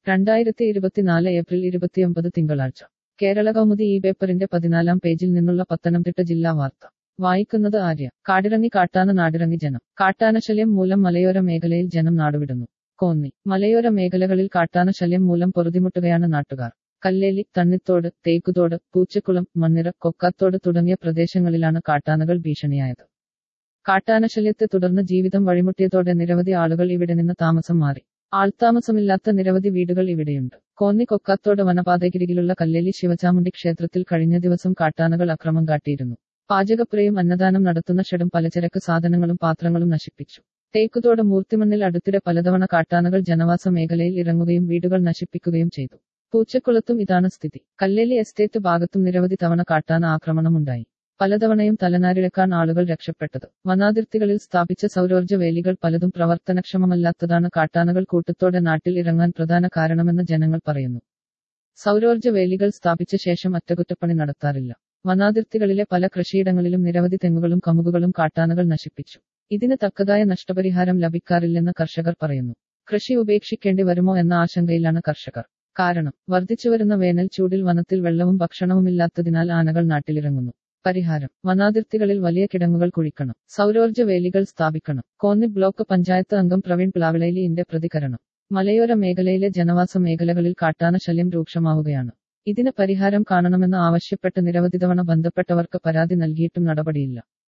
രണ്ടായിരത്തി ഇരുപത്തിനാല് ഏപ്രിൽ ഇരുപത്തിയൊമ്പത് തിങ്കളാഴ്ച കേരള കൗമുദി ഈ പേപ്പറിന്റെ പതിനാലാം പേജിൽ നിന്നുള്ള പത്തനംതിട്ട ജില്ലാ വാർത്ത വായിക്കുന്നത് ആര്യ കാടിറങ്ങി കാട്ടാന നാടിറങ്ങി ജനം കാട്ടാനശല്യം മൂലം മലയോര മേഖലയിൽ ജനം നാടുവിടുന്നു കോന്നി മലയോര മേഖലകളിൽ കാട്ടാനശല്യം മൂലം പൊറുതിമുട്ടുകയാണ് നാട്ടുകാർ കല്ലേലി തണ്ണിത്തോട് തേക്കുതോട് പൂച്ചക്കുളം മണ്ണിറ കൊക്കാത്തോട് തുടങ്ങിയ പ്രദേശങ്ങളിലാണ് കാട്ടാനകൾ ഭീഷണിയായത് കാട്ടാനശല്യത്തെ തുടർന്ന് ജീവിതം വഴിമുട്ടിയതോടെ നിരവധി ആളുകൾ ഇവിടെ നിന്ന് താമസം മാറി ആൾത്താമസമില്ലാത്ത നിരവധി വീടുകൾ ഇവിടെയുണ്ട് കോന്നി കൊക്കാത്തോട് വനപാതയ്ക്കരികിലുള്ള കല്ലേലി ശിവചാമുണ്ടി ക്ഷേത്രത്തിൽ കഴിഞ്ഞ ദിവസം കാട്ടാനകൾ അക്രമം കാട്ടിയിരുന്നു പാചകപ്പുരയും അന്നദാനം നടത്തുന്ന ഷെഡും പലചരക്ക് സാധനങ്ങളും പാത്രങ്ങളും നശിപ്പിച്ചു തേക്കുതോട് മൂർത്തിമണ്ണിൽ അടുത്തിടെ പലതവണ കാട്ടാനകൾ ജനവാസ മേഖലയിൽ ഇറങ്ങുകയും വീടുകൾ നശിപ്പിക്കുകയും ചെയ്തു പൂച്ചക്കുളത്തും ഇതാണ് സ്ഥിതി കല്ലേലി എസ്റ്റേറ്റ് ഭാഗത്തും നിരവധി തവണ കാട്ടാന ആക്രമണമുണ്ടായി പലതവണയും തലനാരിഴക്കാൻ ആളുകൾ രക്ഷപ്പെട്ടത് വനാതിർത്തികളിൽ സ്ഥാപിച്ച സൗരോർജ്ജ വേലികൾ പലതും പ്രവർത്തനക്ഷമമല്ലാത്തതാണ് കാട്ടാനകൾ കൂട്ടത്തോടെ നാട്ടിൽ ഇറങ്ങാൻ പ്രധാന കാരണമെന്ന് ജനങ്ങൾ പറയുന്നു സൗരോർജ്ജ വേലികൾ സ്ഥാപിച്ച ശേഷം അറ്റകുറ്റപ്പണി നടത്താറില്ല വനാതിർത്തികളിലെ പല കൃഷിയിടങ്ങളിലും നിരവധി തെങ്ങുകളും കമുകുകളും കാട്ടാനകൾ നശിപ്പിച്ചു ഇതിന് തക്കതായ നഷ്ടപരിഹാരം ലഭിക്കാറില്ലെന്ന് കർഷകർ പറയുന്നു കൃഷി ഉപേക്ഷിക്കേണ്ടി വരുമോ എന്ന ആശങ്കയിലാണ് കർഷകർ കാരണം വർദ്ധിച്ചുവരുന്ന വേനൽ ചൂടിൽ വനത്തിൽ വെള്ളവും ഭക്ഷണവുമില്ലാത്തതിനാൽ ആനകൾ നാട്ടിലിറങ്ങുന്നു പരിഹാരം വനാതിർത്തികളിൽ വലിയ കിടങ്ങുകൾ കുഴിക്കണം സൗരോർജ്ജ വേലികൾ സ്ഥാപിക്കണം കോന്നി ബ്ലോക്ക് പഞ്ചായത്ത് അംഗം പ്രവീൺ പ്ലാവിളയിലിന്റെ പ്രതികരണം മലയോര മേഖലയിലെ ജനവാസ മേഖലകളിൽ കാട്ടാന ശല്യം രൂക്ഷമാവുകയാണ് ഇതിന് പരിഹാരം കാണണമെന്ന് ആവശ്യപ്പെട്ട് നിരവധി തവണ ബന്ധപ്പെട്ടവർക്ക് പരാതി നൽകിയിട്ടും നടപടിയില്ല